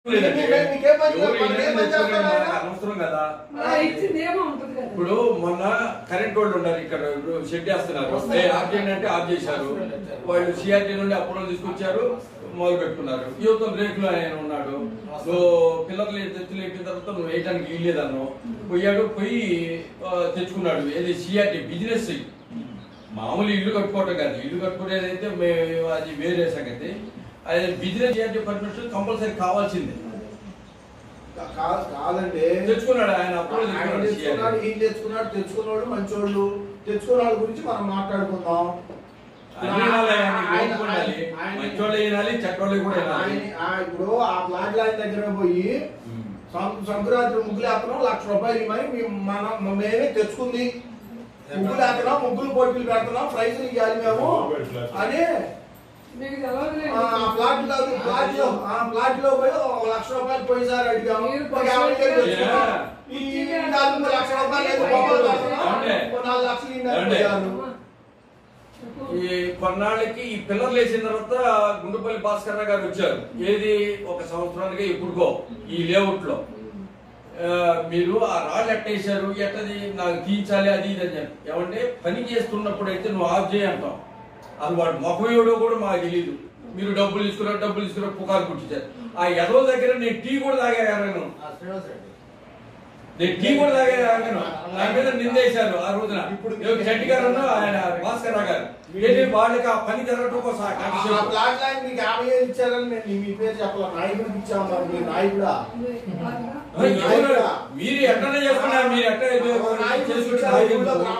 లేదండి. మీకు- మీకేం పని ఎవరు మనకేం ఏదైనా పని తెచ్చుకోండి, చేస్తాడు ఆయన? మనకు అనవసరం కదా ఆ ఇచ్చింది ఏమో ఉంటుంది కదా ఇప్పుడు మొన్న కరెంట్ వాళ్ళు ఉన్నారు ఇక్కడ ఇప్పుడు షెడ్ వేస్తున్నారు ఏ, ఆఫ్ చేయండి అంటే ఆఫ్ చేశారు వాళ్ళు సిఆర్టీ నుండి అప్రూవల్ తీసుకొచ్చారు మొదలు పెట్టుకున్నారు యువతం రేకులు ఆయన ఉన్నాడు సో పిల్లర్లు తెచ్చులు ఎక్కిన తర్వాత నువ్వు వేయడానికి వీల్లేదన్నావు పోయాడు పోయి ఆ, తెచ్చుకున్నాడు ఏది సిఆర్టీ బిజినెస్ మామూలు ఇల్లు కట్టుకోవటం కాదు ఇల్లు కట్టుకునేది అయితే మేము అది వేరే సంగతి అది బిజినెస్ సిఆర్టీ పర్మిషన్ కంపల్సరీ కావాల్సిందే కా- కాదండి తెచ్చుకున్నాడు ఆయన అప్రూవల్ ఆయన తెచ్చుకున్నాడు తెచ్చుకున్నాడు CRT. ఈయన తెచ్చుకున్నాడు తెచ్చుకున్నవాళ్ళు మంచోళ్ళు తెచ్చుకున్న వాళ్ళ గురించి మనం మాట్లాడుకుందాం అన్ని వినాలి, ఆయనకి ఆయన- ఓపిక ఉండాలి. ఆయన- మంచోళ్ళు వినాలి చెడ్డోళ్ళు కూడా వినాలి ఆయన- ఆ ఇప్పుడు ఆ ప్లాట్ లైన్ దగ్గర పోయి సం- సంక్రాంతి ముగ్గులు వేస్తున్నాం లక్ష రూపాయలు ఇవ్వమని మేము మనం మేమే తెచ్చుకుంది ముగ్గులు వేస్తున్నాం ముగ్గులు పోటీలు పెడుతున్నాం ప్రైజులు ఇవ్వాలి మేము అని మీకు తెలవదులే. ఆ ప్లాట్ లో ప్లాట్ లో ఆ ప్లాట్ లో పోయి ఒక లక్ష రూపాయలు పోయిసారి అడిగాము మీరు ఒక యాభై వేలు తెచ్చుకున్నాం. ఏ. ఈ నాలుగు లక్షల రూపాయలు ఏదో బొమ్మలు పెడుతున్నాం. ఏమండి? ఓ నాలుగు లక్షలు ఇవ్వండి ఏమండి? పోయారు. చెప్పు. ఈ కొన్నాళ్ళకి ఈ పిల్లర్లు వేసిన తర్వాత గుండుపల్లి భాస్కర్ రావు గారు వచ్చారు ఏది ఒక సంవత్సరానికి ఇప్పుడుకో ఈ లేఅవుట్ లో ఆ, మీరు ఆ రాళ్ళు ఎట్టేశారు ఎట్టది నాకు తీయించాలి అది ఇది అని చెప్పి ఏమంటే పని చేస్తున్నప్పుడు అయితే నువ్వు ఆఫ్ చేయి అంటాం అది వాడు మొహమేయడో కూడా మాకు తెలియదు మీరు డబ్బులు తీసుకున్నారు డబ్బులు తీసుకున్నారు పుకారు పుట్టించారు ఆ ఎదవ దగ్గర నేను టీ కూడా తాగాను నేను టీ కూడా తాగాను నా మీద నిందేశారు ఆ రోజున ఇప్పుడు ఇప్పుడు చెట్టి గారు ఆయన భాస్కర్ రావు గారు ఏంటి వాళ్ళకి ఆ పని జరగటం కోసం ఆ ఆ కాంక్ష. ప్లాట్ లైన్ మీకు యాభై వేలు ఇచ్చారని నేను మీ పేరు చెప్పాల నాయకుడికి ఇచ్చాము మరి మీ నాయకుడా ఆ, ఎవరు? మీరు ఎట్లా చేసుకున్నారు మీరు ఎట్లా చేసుకుంటారు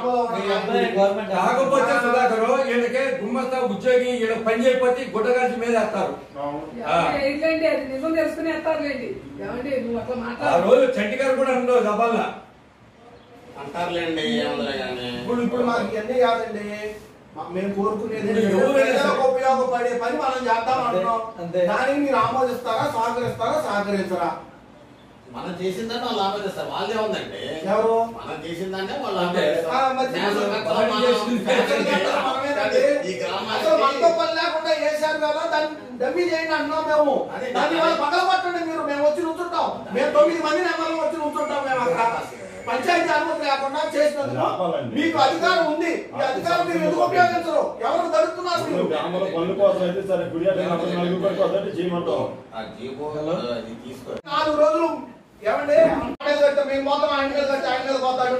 కాకపోతే సుధాకర్ వీళ్ళకే గుమ్మస్తా ఉద్యోగి వీళ్ళ పని చేయకపోతే గుడ్డగాల్చి మీద వేస్తారు ఆ. ఏంటండి అది నిజం తెలుసుకుని వేస్తారులేండి ఏమండి నువ్వు అట్లా ఆ మాట్లాడు రోజు చంటి గారు కూడా అన్నారు దబాల్లా అంటారులేండి ఏముందిలే కానీ ఇప్పుడు ఇప్పుడు మాకు ఇవన్నీ కాదండి మా- మేము కోరుకునేది ఇప్పుడు ఎవరైనా ప్రజలకు సరే. ఉపయోగపడే పని మనం చేద్దాం అంటున్నాం అంతే. దానికి మీరు ఆమోదిస్తారా సహకరిస్తారా సహకరించరా మనం చేసిందంటే వాళ్ళు ఆమోదిస్తారు వాళ్ళే ఉందండి ఎవరు మనం చేసిందంటే వాళ్ళు అంతే. ఆ, మరి శాసనకర్తలు మనం మనం- చేసింది శాసనకర్తలు మనమేనండి. ఈ గ్రామానికి- అసలు మనతో పని లేకుండా వేశారు కదా దాన్ని డబ్బీ చేయండి అంటున్నాం మేము అదే. దాన్ని వాళ్ళు పక్కన పట్టండి మీరు మేము వచ్చి నుంచుంటాం మేము తొమ్మిది మంది నెంబర్లు వచ్చి నుంచుంటాం మేము అక్కడ పంచాయతీ అనుమతి లేకుండా చేసినందుకు ఆపాలండి. మీకు అధికారం ఉంది ఈ అధికారం మీరు ఎందుకు ఉపయోగించరు ఎవరు దొరుకుతున్నారు ఇప్పుడు మీరు గ్రామంలో పనుల కోసం అయితే సరే గుడి అంటే నలభై నలుగురు పడితే అదొకటి చేయమంటాం ఆ జీవో అది తీసుకో నాలుగు రోజులు ఏమండి ఆయన మీద కడితే మేము మొత్తం ఆయన మీద కడితే ఆయన మీద పోతాడు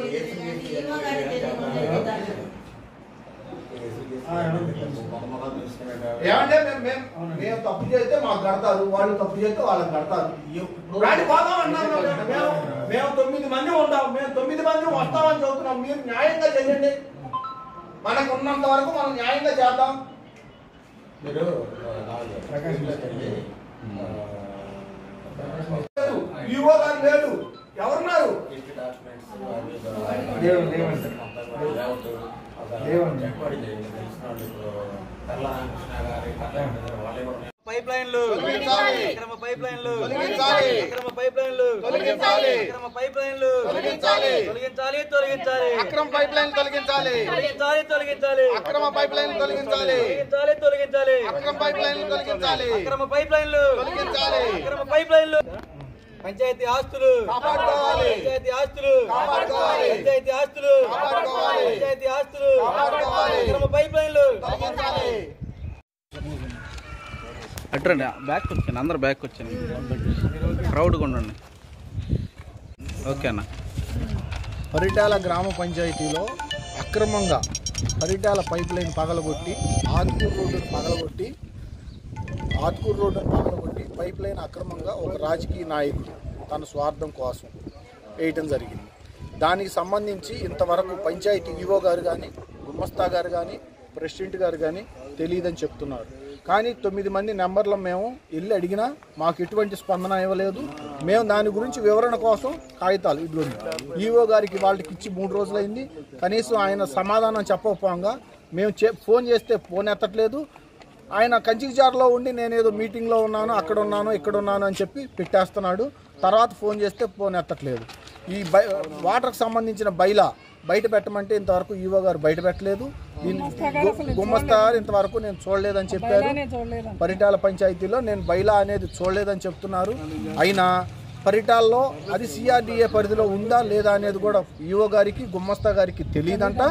ఏమంటే మేము మేము మేము తప్పు చేస్తే మాకు కడతారు వాళ్ళు తప్పు చేస్తే వాళ్ళకి కడతారు రాని పోదాం అన్నాం మేము. మేము మేము తొమ్మిది మంది ఉంటాం మేము తొమ్మిది మంది వస్తామని చెబుతున్నాం మీరు న్యాయంగా చేయండి మనకు ఉన్నంత వరకు మనం న్యాయంగా చేద్దాం మీరు లేదు ఈవో గారు లేడు ఎవరున్నారు లేవండి, లేవండి. లేవండి. పైప్ లైన్లు తొలగించాలి. అక్రమ పైప్ లైన్లు తొలగించాలి. అక్రమ పైప్ లైన్లు తొలగించాలి. అక్రమ పైప్ లైన్లు తొలగించాలి. తొలగించాలి తొలగించాలి అక్రమ పైప్ లైన్ తొలగించాలి తొలగించాలి తొలగించాలి అక్రమ పైప్ లైన్ తొలగించాలి తొలగించాలి తొలగించాలి అక్రమ పైప్ లైన్ తొలగించాలి అక్రమ పైప్ లైన్లు తొలగించాలి. అక్రమ పైప్ లైన్లు పంచాయతీ ఆస్తులు కాపాడుకోవాలి. పంచాయతీ ఆస్తులు కాపాడుకోవాలి. పంచాయతీ ఆస్తులు కాపాడుకోవాలి. పంచాయతీ ఆస్తులు కాపాడుకోవాలి. అక్రమ పైప్ లైన్లు తొలగించాలి అట్రండి బ్యాక్ వచ్చాను అందరు బ్యాక్ వచ్చాను ప్రౌడ్గా ఉండండి ఓకే అన్న పరిటాల గ్రామ పంచాయతీలో అక్రమంగా పరిటాల పైప్ లైన్ పగలగొట్టి ఆత్కూరు రోడ్డును పగలగొట్టి ఆత్కూరు రోడ్డును పగలగొట్టి పైప్ లైన్ అక్రమంగా ఒక రాజకీయ నాయకుడు తన స్వార్థం కోసం వేయటం జరిగింది దానికి సంబంధించి ఇంతవరకు పంచాయతీ ఈవో గారు కానీ గుమ్మస్తా గారు కానీ ప్రెసిడెంట్ గారు కానీ తెలియదని చెప్తున్నారు కానీ తొమ్మిది మంది నెంబర్లు మేము వెళ్ళి అడిగినా మాకు ఎటువంటి స్పందన ఇవ్వలేదు మేము దాని గురించి వివరణ కోసం కాగితాలు ఇదిలో ఈవో గారికి వాళ్ళకి ఇచ్చి మూడు రోజులైంది కనీసం ఆయన సమాధానం చెప్పకపోగా మేము చే ఫోన్ చేస్తే ఫోన్ ఎత్తట్లేదు ఆయన కంచికిజార్లో ఉండి నేను ఏదో మీటింగ్లో ఉన్నాను అక్కడ ఉన్నాను ఇక్కడ ఉన్నాను అని చెప్పి పెట్టేస్తున్నాడు తర్వాత ఫోన్ చేస్తే ఫోన్ ఎత్తట్లేదు ఈ బై వాటర్కి సంబంధించిన బైలా బయట పెట్టమంటే ఇంతవరకు ఈవో గారు బయట పెట్టలేదు దీన్ని గు- గుమ్మస్తా గారు ఇంతవరకు నేను చూడలేదని చెప్పారు బయలానే చూడలేదంట. పరిటాల పంచాయతీలో నేను బైలా అనేది చూడలేదని చెప్తున్నారు అయినా పరిటాల్లో అది సిఆర్డిఏ పరిధిలో ఉందా లేదా అనేది కూడా ఈఓ గారికి గుమ్మస్తా గారికి తెలియదంట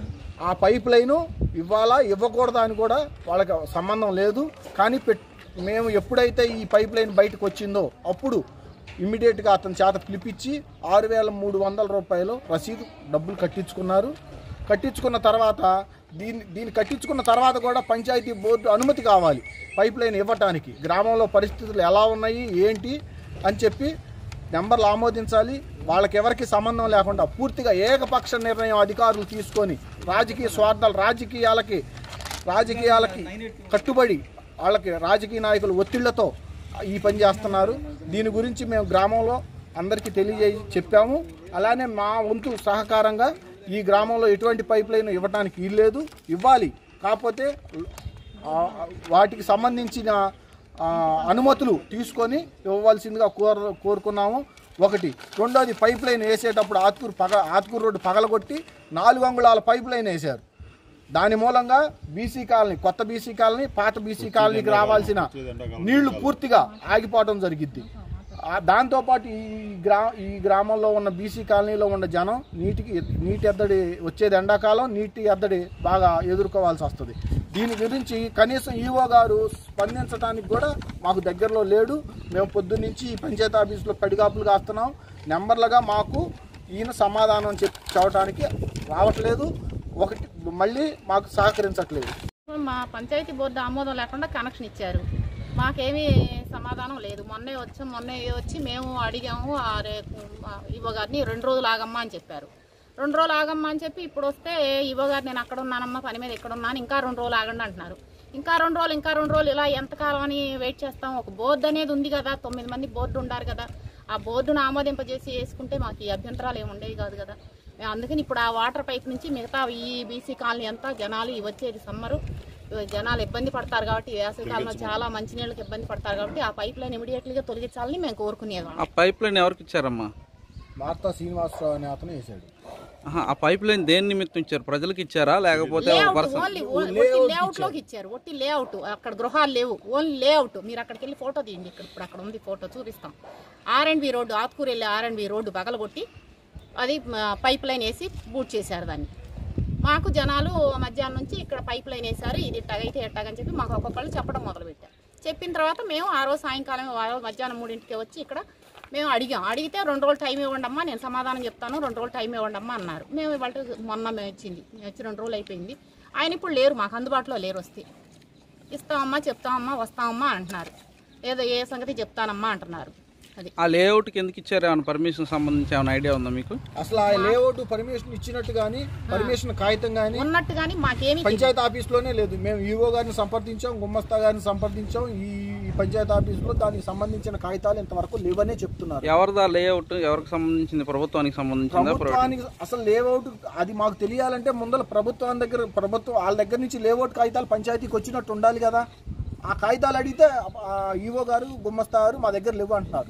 ఆ పైప్ లైను ఇవ్వాలా ఇవ్వకూడదా అని కూడా వాళ్ళకి సంబంధం లేదు కానీ పెట్ మేము ఎప్పుడైతే ఈ పైప్ లైన్ బయటకు వచ్చిందో అప్పుడు ఇమ్మీడియట్గా అతని చేత పిలిపించి ఆరు వేల మూడు వందల రూపాయలు రసీదు డబ్బులు కట్టించుకున్నారు కట్టించుకున్న తర్వాత దీన్ని దీన్ని కట్టించుకున్న తర్వాత కూడా పంచాయతీ బోర్డు అనుమతి కావాలి పైప్ లైన్ ఇవ్వటానికి గ్రామంలో పరిస్థితులు ఎలా ఉన్నాయి ఏంటి అని చెప్పి నెంబర్లు ఆమోదించాలి వాళ్ళకి ఎవరికి సంబంధం లేకుండా పూర్తిగా ఏకపక్ష నిర్ణయం అధికారులు తీసుకొని రాజకీయ స్వార్థాలు రాజకీయాలకి రాజకీయాలకి కట్టుబడి వాళ్ళకి రాజకీయ నాయకులు ఒత్తిళ్లతో ఈ పని చేస్తున్నారు దీని గురించి మేము గ్రామంలో అందరికీ తెలియజేసి చెప్పాము అలానే మా వంతు సహకారంగా ఈ గ్రామంలో ఎటువంటి పైప్ లైన్ ఇవ్వడానికి వీల్లేదు ఇవ్వాలి కాకపోతే ఆ, వాటికి సంబంధించిన ఆ, అనుమతులు తీసుకొని ఇవ్వవలసిందిగా కోర కోరుకున్నాము ఒకటి రెండోది పైప్ లైన్ వేసేటప్పుడు ఆత్కూరు పగ ఆత్కూరు రోడ్డు పగలగొట్టి నాలుగు అంగుళాల పైప్ లైన్ వేశారు దాని మూలంగా బీసీ కాలనీ కొత్త బీసీ కాలనీ పాత బీసీ కాలనీకి రావాల్సిన నీళ్లు పూర్తిగా ఆగిపోవడం జరిగిద్ది ఆ దాంతోపాటు ఈ గ్రా ఈ గ్రామంలో ఉన్న బీసీ కాలనీలో ఉన్న జనం నీటికి నీటి ఎద్దడి వచ్చేది ఎండాకాలం నీటి ఎద్దడి బాగా ఎదుర్కోవాల్సి వస్తుంది దీని గురించి కనీసం ఈఓ గారు స్పందించడానికి కూడా మాకు దగ్గరలో లేడు మేము పొద్దున్నుంచి ఈ పంచాయతీ ఆఫీసులో పడిగాపులు కాస్తున్నాం నెంబర్లుగా మాకు ఈయన సమాధానం చెప్ చెప్పడానికి రావట్లేదు ఒకటి మళ్ళీ మాకు సహకరించట్లేదు మా పంచాయతీ బోర్డు ఆమోదం లేకుండా కనెక్షన్ ఇచ్చారు మాకేమీ సమాధానం లేదు మొన్నే వచ్చాం మొన్నే వచ్చి మేము అడిగాము ఆ రే- ఆ ఇవ్వ గారిని రెండు రోజులు ఆగమ్మా అని చెప్పారు రెండు రోజులు ఆగమ్మా అని చెప్పి ఇప్పుడు వస్తే ఇవ్వ గారు నేను అక్కడ ఉన్నానమ్మా పని మీద ఇక్కడ ఉన్నాను ఇంకా రెండు రోజులు ఆగండి అంటున్నారు ఇంకా రెండు రోజులు ఇంకా రెండు రోజులు ఇలా ఎంతకాలం అని వెయిట్ చేస్తాం ఒక బోర్డు అనేది ఉంది కదా తొమ్మిది మంది బోర్డు ఉండారు కదా ఆ బోర్డును ఆమోదింపజేసి వేసుకుంటే మాకు ఈ అభ్యంతరాలు ఏమి ఉండేవి కాదు కదా మేము అందుకని ఇప్పుడు ఆ వాటర్ పైప్ నుంచి మిగతా ఈ బీసీ కాలనీ అంతా జనాలు ఈ వచ్చేది సమ్మరు జనాలు ఇబ్బంది పడతారు కాబట్టి ఈ వేసవికాలంలో చాలా మంచినీళ్ళకి ఇబ్బంది పడతారు కాబట్టి ఆ పైప్ లైన్ ఇమీడియట్లీగా తొలగించాలని మేము కోరుకునేవాళ్ళం ఆ పైప్ లైన్ ఎవరికి ఇచ్చారమ్మా మార్తా శ్రీనివాసరావు అనే అతను వేశాడు ఆహా, ఆ పైప్ లైన్ దేని నిమిత్తం ఇచ్చారు ప్రజలకు ఇచ్చారా లేకపోతే ఒక లేఅవుట్ పర్సన్ ఓన్లీ ఒట్టి లేఅవుట్ లోకి ఇచ్చారు ఒట్టి లేఅవుట్ అక్కడ గృహాలు లేవు ఓన్లీ లేఅవుట్ మీరు అక్కడికి వెళ్ళి ఫోటో తీయండి ఇక్కడ ఇప్పుడు అక్కడ ఉంది ఫోటో చూపిస్తాం R and B road Atkur వెళ్ళి ఆర్ అండ్ బి రోడ్డు పగలగొట్టి అది పైప్ లైన్ వేసి బూట్ చేశారు దాన్ని మాకు జనాలు మధ్యాహ్నం నుంచి ఇక్కడ పైప్ లైన్ వేశారు ఇది ఇట్టగైతే ఎట్టగని చెప్పి మాకు ఒక్కొక్కళ్ళు చెప్పడం మొదలుపెట్టారు చెప్పిన తర్వాత మేము ఆ రోజు సాయంకాలం ఆ రోజు మధ్యాహ్నం మూడింటికి వచ్చి ఇక్కడ మేము అడిగాం అడిగితే రెండు రోజులు టైం ఇవ్వండి అమ్మా నేను సమాధానం చెప్తాను రెండు రోజులు టైం ఇవ్వండి అమ్మా అన్నారు మేము ఇవాళ మొన్న మేము వచ్చింది మేము వచ్చి రెండు రోజులు అయిపోయింది ఆయన ఇప్పుడు లేరు మాకు అందుబాటులో లేరు వస్తే ఇస్తామమ్మా చెప్తామమ్మా వస్తామమ్మా అంటున్నారు ఏదో ఏ సంగతి చెప్తానమ్మా అంటున్నారు అది ఆ లేఅవుట్కి ఎందుకు ఇచ్చారు ఏమైనా పర్మిషన్ సంబంధించి ఏమైనా ఐడియా ఉందా మీకు అసలు ఆ లేఅవుట్ పర్మిషన్ ఇచ్చినట్టు కానీ పర్మిషన్ కాగితం కానీ ఉన్నట్టు కానీ మాకేమీ పంచాయతీ ఆఫీస్లోనే లేదు మేము ఈఓ గారిని సంప్రదించాం గుమ్మస్తా గారిని సంప్రదించాం ఈ పంచాయతీ ఆఫీస్లో దానికి సంబంధించిన కాగితాలు ఇంతవరకు లేవనే చెప్తున్నారు ఎవరిదా లేఅవుట్ ఎవరికి సంబంధించింది ప్రభుత్వానికి సంబంధించిందా ప్రైవేట్ ప్రభుత్వానికి అసలు లేఅవుట్ అది మాకు తెలియాలంటే ముందర ప్రభుత్వం దగ్గర ప్రభుత్వం వాళ్ళ దగ్గర నుంచి లేఅవుట్ కాగితాలు పంచాయతీకి వచ్చినట్టు ఉండాలి కదా ఆ కాగితాలు అడిగితే ఆ ఈఓ గారు గుమ్మస్తా గారు మా దగ్గర లేవు అంటున్నారు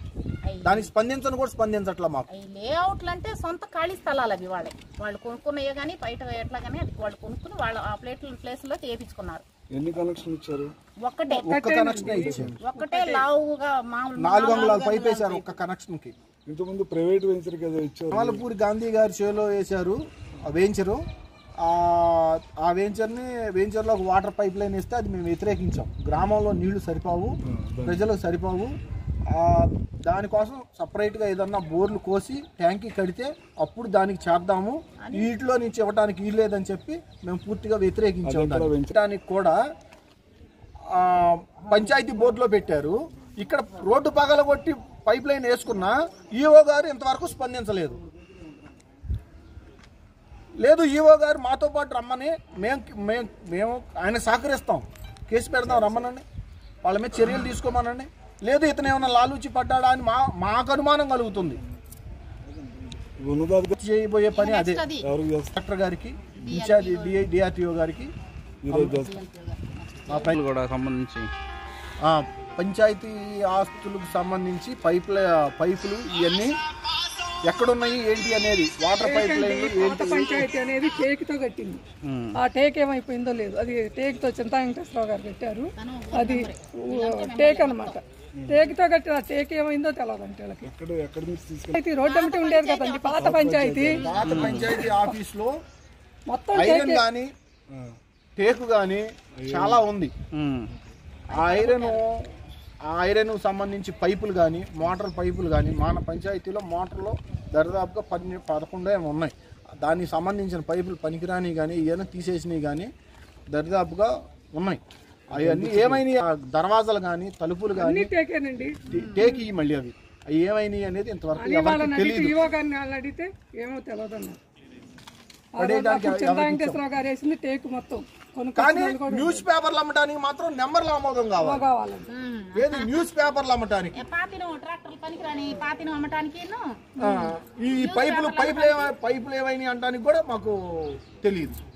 దానికి స్పందించను కూడా స్పందించట్లా మాకు ఈ లేఅవుట్లు అంటే సొంత ఖాళీ స్థలాలు అవి వాళ్ళే వాళ్ళు కొనుక్కున్నాయే కానీ బయట ఎట్లా కానీ అది వాళ్ళు కొనుక్కుని వాళ్ళు ఆ ప్లేట్ల ప్లేస్లో చేయించుకున్నారు ఎన్ని కనెక్షన్ ఇచ్చారు ఒక్కటే ఒక్క కనెక్షన్ ఇచ్చారు ఒక్కటే లావుగా మామూలు నాలుగు అంగుళాలు పైప్ వేశారు ఒక్క కనెక్షన్ కి ఇంతకుముందు ప్రైవేట్ వెంచర్ కదా ఇచ్చారు కమలపూరి గాంధీ గారి చేలో వేశారు ఆ వెంచరు ఆ ఆ వెంచర్ని వెంచర్లో ఒక వాటర్ పైప్ లైన్ వేస్తే అది మేము వ్యతిరేకించాం గ్రామంలో నీళ్లు సరిపోవు ప్రజలకు సరిపోవు ఆ, దానికోసం సపరేట్గా ఏదన్నా బోర్లు కోసి ట్యాంకీ కడితే అప్పుడు దానికి చేద్దాము వీటిలో నుంచి ఇవ్వడానికి వీలు లేదని చెప్పి మేము పూర్తిగా వ్యతిరేకించాం దాన్ని. దానికి కూడా ఆ, పంచాయతీ బోర్డులో పెట్టారు ఇక్కడ రోడ్డు పగలగొట్టి పైప్ లైన్ వేసుకున్నా ఈఓ గారు ఇంతవరకు స్పందించలేదు లేదు ఈఓ గారు మాతో పాటు రమ్మని మేము మేము మేము ఆయన సహకరిస్తాం కేసు పెడదాం రమ్మనండి వాళ్ళ మీద చర్యలు తీసుకోమనండి లేదు ఇతను ఏమైనా లాలూచి పడ్డాడా అని మా మాకు అనుమానం కలుగుతుంది ఉన్నతాధికారి చేయబోయే పని అదే Next అది ఎవరికి చేస్తారు కలెక్టర్ గారికి ఇన్ఛార్జ్ డిఆర్టీఓ గారికి ఈరోజు చేస్తారు మా పై కూడా సంబంధించి ఆ, పంచాయతీ ఆస్తులకు సంబంధించి పైపుల పైపులు ఇవన్నీ ఎక్కడున్నాయి ఏంటి అనేది వాటర్ పైప్ ఏంటంటే లైన్లు పాత ఏంటి పంచాయతీ అనేది టేక్తో కట్టింది ఆ టేక్ ఏమైపోయిందో లేదు అది టేక్తో చింతా వెంకటేశ్వరరావు గారు పెట్టారు అది ఊ- టేక్ అన్నమాట టేక్తో కట్టిన ఆ టేక్ ఏమైందో తెలియదు అంటే వీళ్ళకి ఎక్కడ ఎక్కడ నుంచి తీసుకెళ్ళి పంచాయతీ రోడ్డు అమ్మటి ఉండేది కదండి పాత పంచాయతీ పాత పంచాయతీ ఆఫీస్ లో మొత్తం ఐరన్ టేకే కానీ టేకు కానీ చాలా ఉంది ఉమ్. ఆ ఐరన్ ఆ ఐరన్ సంబంధించి పైపులు కానీ మోటార్ పైపులు కానీ మన పంచాయతీలో మోటార్లో దరిదాపుగా పది పదకొండు ఏమో ఉన్నాయి దానికి సంబంధించిన పైపులు పనికిరాని కానీ ఏమైనా తీసేసినవి కానీ దరిదాపుగా ఉన్నాయి అవన్నీ ఏమైనాయి ఆ దర్వాజాలు కానీ తలుపులు కానీ అన్ని టేకేనండి టేకి మళ్ళీ అవి అవి ఏమైనాయి అనేది ఇంతవరకు అని ఎవరికి వాళ్ళని అడిగితే తెలియదు ఈవో గారిని వాళ్ళని అడిగితే ఏమో తెలియదు అన్నారు ఆ రోజు పడేయడానికి అప్పుడు చింతా ఎవరికి వెంకటేశ్వరరావు గారు వేసింది టేక్ మొత్తం కానీ కొనుక్కొచ్చిన వాళ్ళు కూడా న్యూస్ పేపర్లు అమ్మడానికి మాత్రం నెంబర్ల ఆమోదం కావాలి కావాలండి ఏది న్యూస్ పేపర్లు అమ్మటానికి పాతిను ట్రాక్టర్లు పనికిరాని పాతిను అమ్మటానికి ఆ, ఈ పైపులు పైపులు ఏమై పైపులు ఏమైనాయి అంటానికి కూడా మాకు తెలియదు